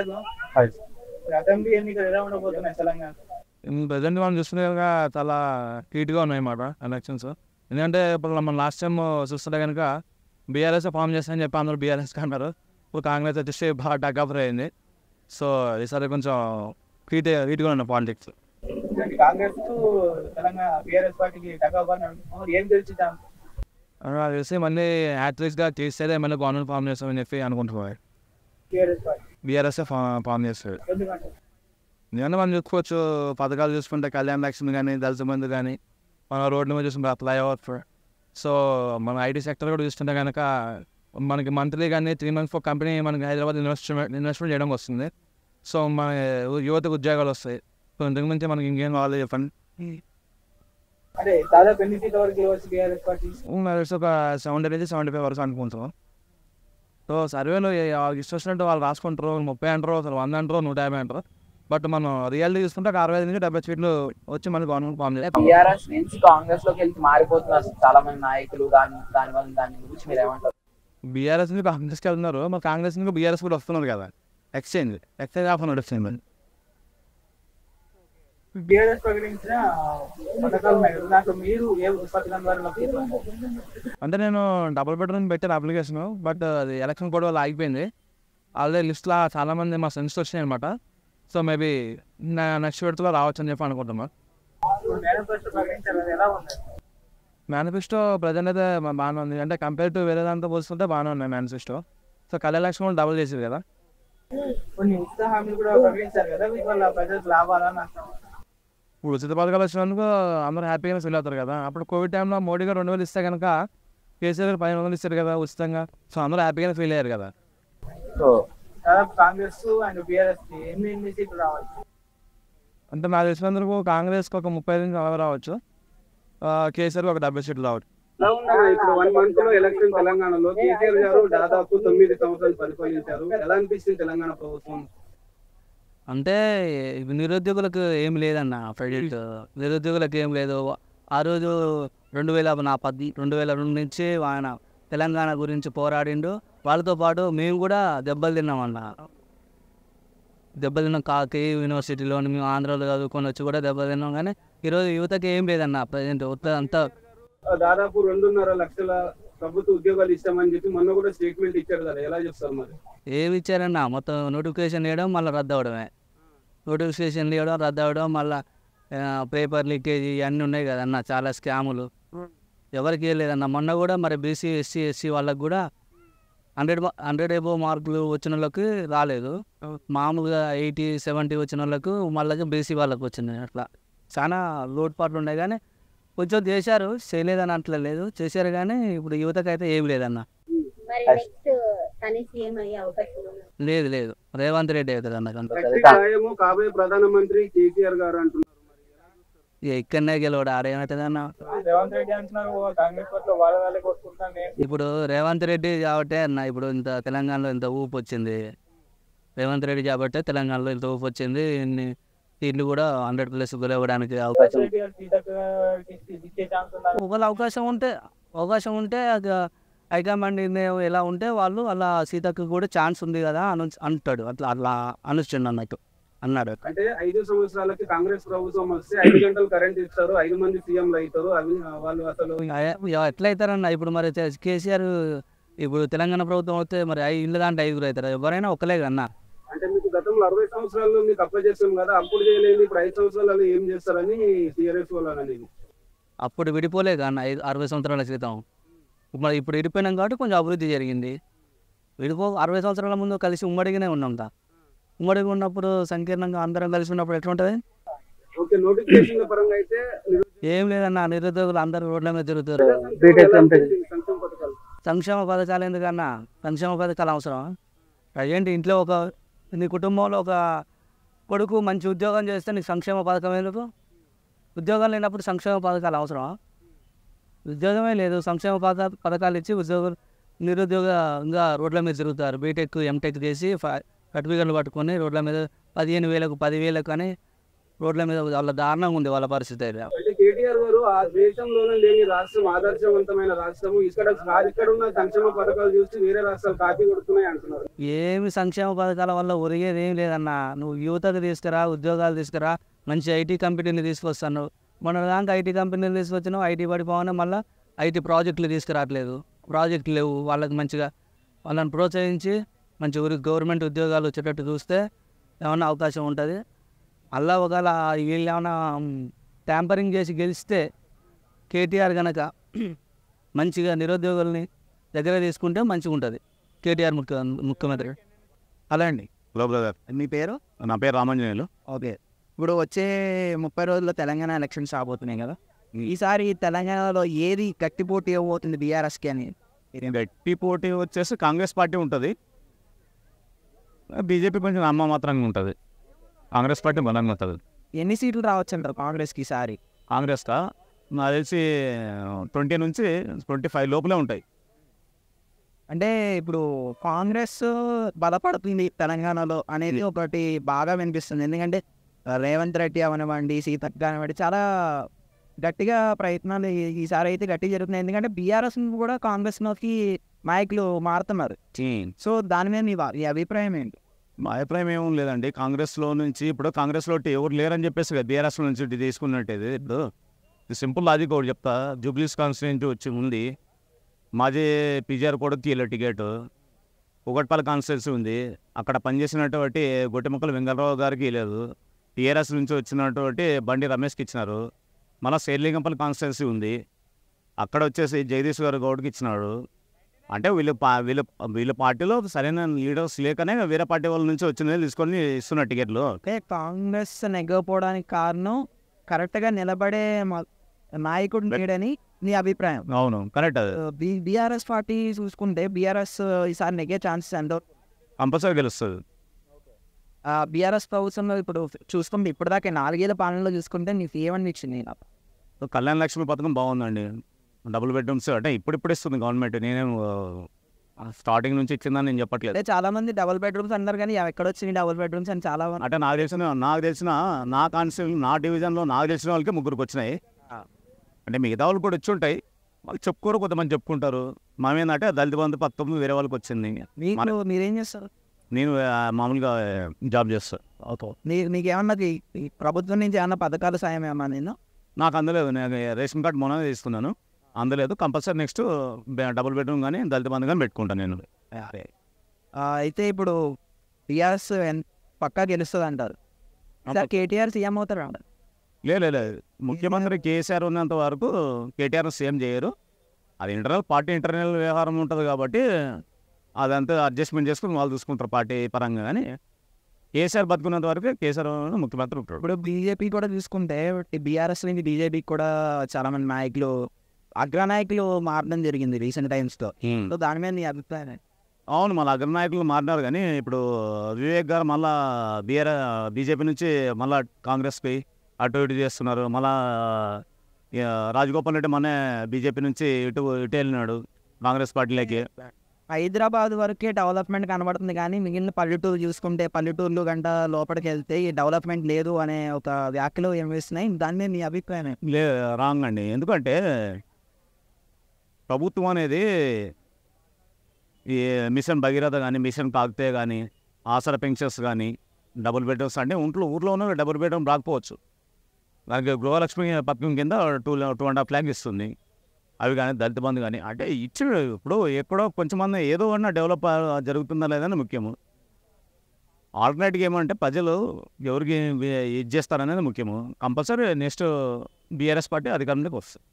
Hyderabad hi. Assembly ఎన్నికలు ఎలా ఉండబోతున్నాయి తెలంగాణ ప్రజెంట్ మనం చూస్తుంటే కనుక చాలా హీట్గా ఉన్నాయి అన్నమాట ఎలక్షన్స్ ఎందుకంటే ఇప్పుడు మనం లాస్ట్ టైం చూస్తుంటే కనుక బీఆర్ఎస్ ఫామ్ చేస్తామని చెప్పి అందరూ బీఆర్ఎస్ అన్నారు ఇప్పుడు కాంగ్రెస్ వచ్చేసి బాగా టక్అప్ అయింది సో ఈసారి కొంచెం హీట్ హీట్గా ఉన్నాయి పాలిటిక్స్ అంటే కాంగ్రెస్ కు తెలంగాణ బీఆర్ఎస్ పార్టీకి టకాబాని అంటున్నారు ఏం తెలిసి నాకు తెలిసి మళ్ళీ హ్యాట్రిక్స్గా చేసేదే మళ్ళీ గవర్నమెంట్ ఫామ్ చేస్తామని చెప్పి అనుకుంటున్నారు బీఆర్ఎస్ పార్టీ బీఆర్ఎస్ ఫామ్ చేస్తారు ఎందుకంటే ఎందుకంటే మనం చూసుకోవచ్చు పథకాలు చూసుకుంటే కళ్యాణ లక్ష్మి కానీ దళిత బంధు కానీ మన రోడ్ల మీద చూసుకుంటే ఫ్లైఓవర్ సో మన ఐటీ సెక్టర్ కూడా చూస్తుంటే కనుక మనకి మంత్లీ కానీ త్రీ మంత్స్ ఒక కంపెనీ మనకి హైదరాబాద్ ఇన్వెస్ట్మెంట్ ఇన్వెస్ట్మెంట్ చేయడం వస్తుంది సో మన యువతకు ఉద్యోగాలు వస్తాయి సో ఇంతకు మించి మనకి ఇంకేం కావాలి చెప్పండి అదే దాదాపు ఎన్ని సీట్ల వరకు ఇవ్వచ్చు బీఆర్ఎస్ పార్టీ నాకు తెలిసి ఒక సెవెంటీ నుంచి సెవెంటీ ఫైవ్ వరకు అనుకుంటాం సో సర్వేలో ఏ- వాళ్ళకి ఇష్టం వచ్చినట్టు వాళ్ళు రాసుకుంటారు ముప్పై అంటారు అసలు వంద అంటారు నూట యాభై అంటారు బట్ మనం రియాలిటీ చూసుకుంటే ఒక అరవై ఐదు నుంచి డెబ్బై సీట్లు వచ్చి మళ్ళీ గవర్నమెంట్ ఫామ్ చేయాలి టీఆర్ఎస్ నుంచి కాంగ్రెస్ లోకి వెళ్తే మారిపోతున్నారు చాలా మంది నాయకులు దాని దాని వల్ల దాని గురించి మీరు ఏమంటారు బీఆర్ఎస్ నుంచి కాంగ్రెస్కి వెళ్తున్నారు మరి కాంగ్రెస్ నుంచి బీఆర్ఎస్ కూడా వస్తున్నారు కదా ఎక్స్చేంజ్ ఎక్స్చేంజ్ ఆఫ్ నడుస్తుంది బీఆర్ఎస్ ప్రకటించిన పథకాలు ఉన్నాయి కదా, దాంట్లో మీరు ఏ పథకం ద్వారా లబ్ధి పొందారు? అంటే నేను డబుల్ బెడ్రూమ్ పెట్టాను అప్లికేషన్ బట్ అది ఎలక్షన్ కోడ్ వల్ల ఆగిపోయింది ఆల్రెడీ లిస్ట్లో చాలామంది మా ఫ్రెండ్స్ వచ్చినాయి అనమాట సో మేబీ నెక్స్ట్ విడతలో రావచ్చు అని చెప్పి అనుకుంటున్నాను ఇప్పుడు మేనిఫెస్టో ప్రకటించారు అది ఎలా ఉంది మేనిఫెస్టో ప్రజెంట్ అయితే బా- బాగానే ఉంది అంటే కంపేర్ టు వేరే దాంతో పోల్చుకుంటే బాగానే ఉన్నాయి మేనిఫెస్టో సో కళ్యాణ లక్ష్మి కూడా డబుల్ చేసేది కదా కొన్ని ఉచిత హామీలు కూడా ప్రకటించారు కదా వీటి వల్ల ప్రజలకు లాభాలా నష్టమా ఇప్పుడు ఉచిత పథకాలు వచ్చినందుకు అందరూ హ్యాపీగా ఫీల్ అవుతారు కదా అప్పుడు కోవిడ్ టైంలో మోడీ గారు రెండు వేలు ఇస్తే కనుక కేసీఆర్ గారు పదిహేను వందలు ఇస్తారు కదా ఉచితంగా సో అందరూ హ్యాపీగా ఫీల్ అయ్యారు కదా సో దాదాపు కాంగ్రెస్ అండ్ బీఆర్ఎస్ కి ఎన్ని ఎన్ని సీట్లు రావాలి అంటే నాకు తెలిసినందుకు కాంగ్రెస్కి ఒక ముప్పై నుంచి నలభై రావచ్చు ఆ, కేసీఆర్కి ఒక డెబ్బై సీట్లు రావచ్చు ఎలా ఉందన్న ఇప్పుడు వన్ మంత్ లో ఎలక్షన్ తెలంగాణలో కేసీఆర్ గారు దాదాపు తొమ్మిది సంవత్సరాలు పరిపాలించారు ఎలా అనిపిస్తుంది తెలంగాణ ప్రభుత్వం అంటే ఇవి నిరుద్యోగులకు ఏం లేదన్న క్రెడిట్ నిరుద్యోగులకు ఏం లేదు ఆ రోజు రెండు వేల నా పది రెండు వేల రెండు నుంచి ఆయన తెలంగాణ గురించి పోరాడిండు వాళ్ళతో పాటు మేము కూడా దెబ్బలు తిన్నామన్న దెబ్బలు తిన్నాం కాకి యూనివర్సిటీలో మేము ఆంధ్రాలో చదువుకొని వచ్చి కూడా దెబ్బలు తిన్నాం కానీ ఈరోజు యువతకి ఏం లేదన్న ప్రజెంట్ అంతా దాదాపు రెండున్నర లక్షల ప్రభుత్వ ఉద్యోగాలు ఇస్తామని చెప్పి మొన్న కూడా స్టేట్మెంట్ ఇచ్చారు కదా ఎలా చెప్తారు మరి ఏమి ఇచ్చారన్న మొత్తం నోటిఫికేషన్ వేయడం మళ్ళీ రద్దు అవడమే నోటిఫికేషన్ వేయడం రద్దు అవడం మళ్ళీ పేపర్ లీకేజ్ ఇవన్నీ ఉన్నాయి కదన్న చాలా స్కాములు ఎవరికి లేదన్న మొన్న కూడా మరి బీసీ ఎస్సీ ఎస్సీ వాళ్ళకి కూడా హండ్రెడ్ హండ్రెడ్ ఎబో మార్కులు వచ్చిన వాళ్ళకి రాలేదు మామూలుగా ఎయిటీ సెవెంటీ వచ్చిన వాళ్ళకు మళ్ళీ బీసీ వాళ్ళకి వచ్చింది అట్లా చాలా లోటుపాట్లు ఉన్నాయి కానీ కొంచెం చేశారు చేయలేదని అంటలేదు చేశారు కానీ ఇప్పుడు యువతకు అయితే ఏమి లేదన్న మరి నెక్స్ట్ తనే సీఎం అయ్యే అవకాశం ఉంది లేదు లేదు రేవంత్ రెడ్డి అవుతుంది అన్న కనుక ఖచ్చితంగా కాబోయే ప్రధానమంత్రి కేసీఆర్ గారు అంటున్నారు ఇక ఇక్కడనే గెలవడు ఆడేమవుతుంది అన్న రేవంత్ రెడ్డి అంటున్నారు కాంగ్రెస్ పార్టీలో వాళ్ళ వాళ్ళే కొట్టుకుంటాను నేను ఇప్పుడు రేవంత్ రెడ్డి కాబట్టి అన్న ఇప్పుడు ఇంత తెలంగాణలో ఇంత ఊపు వచ్చింది రేవంత్ రెడ్డి కాబట్టి తెలంగాణలో ఇంత ఊపు వచ్చింది ఇన్ని సీట్లు కూడా హండ్రెడ్ ప్లస్ గెలవడానికి అవకాశం రెడ్డి గారు సీతకు ఇచ్చే ఛాన్స్ ఉందా ఒకవేళ అవకాశం ఉంటే అవకాశం ఉంటే అది హైకమాండ్ నిర్ణయం ఎలా ఉంటే వాళ్ళు అలా సీతకు కూడా ఛాన్స్ ఉంది కదా అను అంటాడు అట్లా అట్లా అనుష్ఠండి అన్నట్టు అన్నాడు అంటే ఐదు సంవత్సరాలకి కాంగ్రెస్ ప్రభుత్వం వస్తే ఐదు గంటలు కరెంట్ ఇస్తారు ఐదు మంది సీఎంలు అవుతారు అవి వాళ్ళు అసలు ఇక ఇక ఎట్లా అవుతారన్న ఇప్పుడు మరి తే- కేసీఆర్ ఇప్పుడు తెలంగాణ ప్రభుత్వం వస్తే మరి ఐ ఇల్లు దాంట్లో ఐదుగురు అవుతారు ఎవరైనా ఒకలే కన్నా అంటే మీకు గతంలో అరవై సంవత్సరాల్లో మీకు అప్లై చేస్తాం కదా అప్పుడు చేయలేదు ఇప్పుడు ఐదు సంవత్సరాలు ఏం చేస్తారని టీఆర్ఎస్ వాళ్ళు అనేది అప్పుడు విడిపోలే కన్నా ఐదు అరవై సంవత్సరాల క్రితం ఇప్పుడు ఇప్పుడు విడిపోయినాం కాబట్టి కొంచెం అభివృద్ధి జరిగింది విడిపో అరవై సంవత్సరాల ముందు కలిసి ఉమ్మడిగానే ఉన్నాం దా ఉమ్మడిగా ఉన్నప్పుడు సంకీర్ణంగా అందరం కలిసి ఉన్నప్పుడు ఎట్లా ఉంటుంది ఓకే నోటిఫికేషన్ పరంగా అయితే ఏం లేదన్న నిరుద్యోగులు అందరూ రోడ్ల మీద తిరుగుతారు సంక్షేమ పథకాలు సంక్షేమ పథకాలు ఎందుకన్నా సంక్షేమ పథకాలు అవసరం ప్రజెంట్ ఇంట్లో ఒక నీ కుటుంబంలో ఒక కొడుకు మంచి ఉద్యోగం చేస్తే నీకు సంక్షేమ పథకం ఎందుకు ఉద్యోగం లేనప్పుడు సంక్షేమ పథకాలు అవసరమా ఉద్యోగమే లేదు సంక్షేమ పథ పథకాలు ఇచ్చి ఉద్యోగులు నిరుద్యోగంగా రోడ్ల మీద తిరుగుతారు బీటెక్ ఎంటెక్ చేసి సర్టిఫికెట్లు పట్టుకొని రోడ్ల మీద పదిహేను వేలకు పదివేలకు అని రోడ్ల మీద వాళ్ళ దారుణంగా ఉంది వాళ్ళ పరిస్థితి అయితే అంటే కేటీఆర్ గారు ఆ దేశంలోనే లేని రాష్ట్రం ఆదర్శవంతమైన రాష్ట్రము ఇక్కడ ఇక్కడ ఉన్న సంక్షేమ పథకాలు చూసి వేరే రాష్ట్రాలు కాపీ కొడుతున్నాయి అంటున్నారు ఏమి సంక్షేమ పథకాల వల్ల ఒరిగేది ఏం లేదన్న నువ్వు యువతకు తీసుకురా ఉద్యోగాలు తీసుకురా మంచి ఐటీ కంపెనీలు తీసుకొస్తాను మన దాకా ఐటీ కంపెనీలు తీసుకొచ్చినావు ఐటీ పడిపోగానే మళ్ళీ ఐటీ ప్రాజెక్టులు తీసుకురావట్లేదు ప్రాజెక్టులు లేవు వాళ్ళకి మంచిగా వాళ్ళని ప్రోత్సహించి మంచి ఊరి గవర్నమెంట్ ఉద్యోగాలు వచ్చేటట్టు చూస్తే ఏమన్నా అవకాశం ఉంటుంది అలా ఒకవేళ వీళ్ళు ఏమైనా ట్యాంపరింగ్ చేసి గెలిస్తే కేటీఆర్ కనుక మంచిగా నిరుద్యోగుల్ని దగ్గర తీసుకుంటే మంచిగా ఉంటుంది కేటీఆర్ ముఖ్య ముఖ్యమంత్రి హలో అండి హలో బ్రదర్ మీ పేరు నా పేరు రామాంజనేయులు ఓకే ఇప్పుడు వచ్చే ముప్పై రోజుల్లో తెలంగాణ ఎలక్షన్స్ రాబోతున్నాయి కదా ఈసారి తెలంగాణలో ఏది గట్టి పోటీ ఇవ్వబోతుంది బీఆర్ఎస్కి అని గట్టి పోటీ వచ్చేసి కాంగ్రెస్ పార్టీ ఉంటుంది బీజేపీ కొంచెం అమ్మ మాత్రంగా ఉంటుంది కాంగ్రెస్ పార్టీ బలంగా ఉంటుంది ఎన్ని సీట్లు రావచ్చు అంటారు కాంగ్రెస్కి ఈసారి కాంగ్రెస్కా నాకు తెలిసి ట్వంటీ నుంచి ట్వంటీ ఫైవ్ లోపలే ఉంటాయి అంటే ఇప్పుడు కాంగ్రెస్ బలపడుతుంది తెలంగాణలో అనేది ఒకటి బాగా వినిపిస్తుంది ఎందుకంటే రేవంత్ రెడ్డి అవనివ్వండి సీతక్ కానివ్వండి చాలా గట్టిగా ప్రయత్నాలు ఈ- ఈసారి అయితే గట్టిగా జరుగుతున్నాయి ఎందుకంటే బీఆర్ఎస్ కూడా కాంగ్రెస్లోకి నాయకులు మారుతున్నారు సో దాని మీద మీ వా- మీ అభిప్రాయం ఏంటి మా అభిప్రాయం ఏం లేదండి కాంగ్రెస్లో నుంచి ఇప్పుడు కాంగ్రెస్లో ఎవరు లేరని చెప్పేసి కదా బీఆర్ఎస్ నుంచి ఇది తీసుకున్నట్టు ఇది ఇప్పుడు ఇది సింపుల్ లాజిక్ ఒకటి చెప్తా జూబ్లీస్ కాన్స్టిట్యూన్సీ వచ్చి ఉంది మాజీ పీజీఆర్ కూడా తీయలే టికెట్ ఒకటిపల్లి కాన్స్టిట్యూన్సీ ఉంది అక్కడ పనిచేసినటువంటి గొట్టెముక్కలు వెంకటరావు గారికి లేదు టీఆర్ఎస్ నుంచి వచ్చినటువంటి బండి రమేష్కి ఇచ్చినారు మళ్ళీ శేర్లింగంపల్లి కాన్స్టిట్యున్సీ ఉంది అక్కడ వచ్చేసి జగదీష్ గారు గౌడ్కి ఇచ్చినాడు అంటే వీళ్ళు పా వీళ్ళు వీళ్ళ పార్టీలో సరైన లీడర్స్ లేకనే వేరే పార్టీ వాళ్ళ నుంచి వచ్చిన తీసుకొని ఇస్తున్న టికెట్లు అంటే కాంగ్రెస్ నెగ్గపోవడానికి కారణం కరెక్ట్గా నిలబడే మ- నాయకుడు లేడని నీ అభిప్రాయం అవును కరెక్ట్ అది బీఆర్ఎస్ పార్టీ చూసుకుంటే బీఆర్ఎస్ ఈసారి నెగ్గే ఛాన్సెస్ ఎంత కంపల్సరీ గెలుస్తుంది బీఆర్ఎస్ ప్రభుత్వంలో ఇప్పుడు చూసుకుంటే ఇప్పటిదాకా నాలుగేళ్ల పాలనలో చూసుకుంటే నీకు ఏమనిపించింది సో కళ్యాణ లక్ష్మి పథకం బాగుందండి డబుల్ బెడ్రూమ్స్ అంటే ఇప్పుడిప్పుడు ఇస్తుంది గవర్నమెంట్ నేనేం ఆ, స్టార్టింగ్ నుంచి ఇచ్చిందని నేను చెప్పట్లేదు అంటే చాలా మంది డబుల్ బెడ్రూమ్స్ అన్నారు కానీ అవి ఎక్కడ వచ్చినాయి డబుల్ బెడ్రూమ్స్ అని చాలా మంది అంటే నాకు తెలిసిన నాకు తెలిసిన నా కాన్స్టిట్యూషన్ నా డివిజన్లో నాకు తెలిసిన వాళ్ళకి ముగ్గురికి వచ్చినాయి అంటే మిగతా వాళ్ళు కూడా వచ్చి ఉంటాయి వాళ్ళు చెప్పుకోరు కొంతమంది చెప్పుకుంటారు మామేందంటే దళిత బంధు పథకం వేరే వాళ్ళకి వచ్చింది మీకు మీరేం చేస్తారు నేను ఆ, మామూలుగా జాబ్ చేస్తాను ఓకే నీ- నీకు ఏమన్నా ఈ- ఈ ప్రభుత్వం నుంచి ఏమన్నా పథకాల సాయం ఏమన్నా నేను నాకు అందలేదు నేను రేషన్ కార్డ్ మొన్న తీసుకున్నాను అందలేదు కంపల్సరీ నెక్స్ట్ డబుల్ బెడ్రూమ్ కానీ దళిత బంధు కానీ పెట్టుకుంటాను నేను ఆ, అయితే ఇప్పుడు టీఆర్ఎస్ పక్కా గెలుస్తుంది అంటారు సార్ కేటీఆర్ సీఎం అవుతారు అంటారు లే లే, లే ముఖ్యమంత్రి కేసీఆర్ ఉన్నంత వరకు కేటీఆర్ సీఎం చేయరు అది ఇంటర్నల్ పార్టీ ఇంటర్నల్ వ్యవహారం ఉంటుంది కాబట్టి అదంతా అడ్జస్ట్మెంట్ చేసుకుని వాళ్ళు చూసుకుంటారు పార్టీ పరంగా కానీ కేసీఆర్ బతుకున్నంత వరకు కేసీఆర్ ముఖ్యమంత్రి ఉంటాడు ఇప్పుడు బీజేపీ కూడా చూసుకుంటే బీఆర్ఎస్ నుంచి బీజేపీకి కూడా చాలా మంది నాయకులు అగ్రనాయకులు మారడం జరిగింది రీసెంట్ టైమ్స్లో సో దాని మీద నీ అభిప్రాయం ఏంటి? అవును మళ్ళీ అగ్రనాయకులు మారినారు కానీ ఇప్పుడు వివేక్ గారు మళ్ళా బీఆర్ బీజేపీ నుంచి మళ్ళా కాంగ్రెస్కి అటు ఇటు చేస్తున్నారు మళ్ళా ఇక రాజగోపాల్ రెడ్డి మొన్నే బీజేపీ నుంచి ఇటు ఇటు వెళ్ళినాడు కాంగ్రెస్ పార్టీలోకి హైదరాబాద్ వరకే డెవలప్మెంట్ కనబడుతుంది కానీ మిగిలిన పల్లెటూరు చూసుకుంటే పల్లెటూర్లు గంట లోపలికి వెళ్తే ఈ డెవలప్మెంట్ లేదు అనే ఒక వ్యాఖ్యలు ఏం వేస్తున్నాయి దాని మీద నీ అభిప్రాయం ఏంటి? లే రాంగ్ అండి ఎందుకంటే ప్రభుత్వం అనేది ఈ మిషన్ భగీరథ కానీ మిషన్ కాకతే కానీ ఆసరా పెన్షన్స్ కానీ డబుల్ బెడ్రూమ్స్ అంటే ఇంట్లో ఊర్లో ఉన్న డబుల్ బెడ్రూమ్ రాకపోవచ్చు దానికి గృహలక్ష్మి పథకం కింద two two and half lakh ఇస్తుంది అవి కానీ దళిత బంధు కానీ అంటే ఇచ్చి ఇప్పుడు ఎక్కడో కొంచెం మంది ఏదో అన్నా డెవలప్ జరుగుతుందా లేదని ముఖ్యము ఆల్టర్నేట్గా ఏమంటే ప్రజలు ఎవరికి ఇది చేస్తారనేది ముఖ్యము కంపల్సరీ నెక్స్ట్ బీఆర్ఎస్ పార్టీ అధికారంలోకి వస్తుంది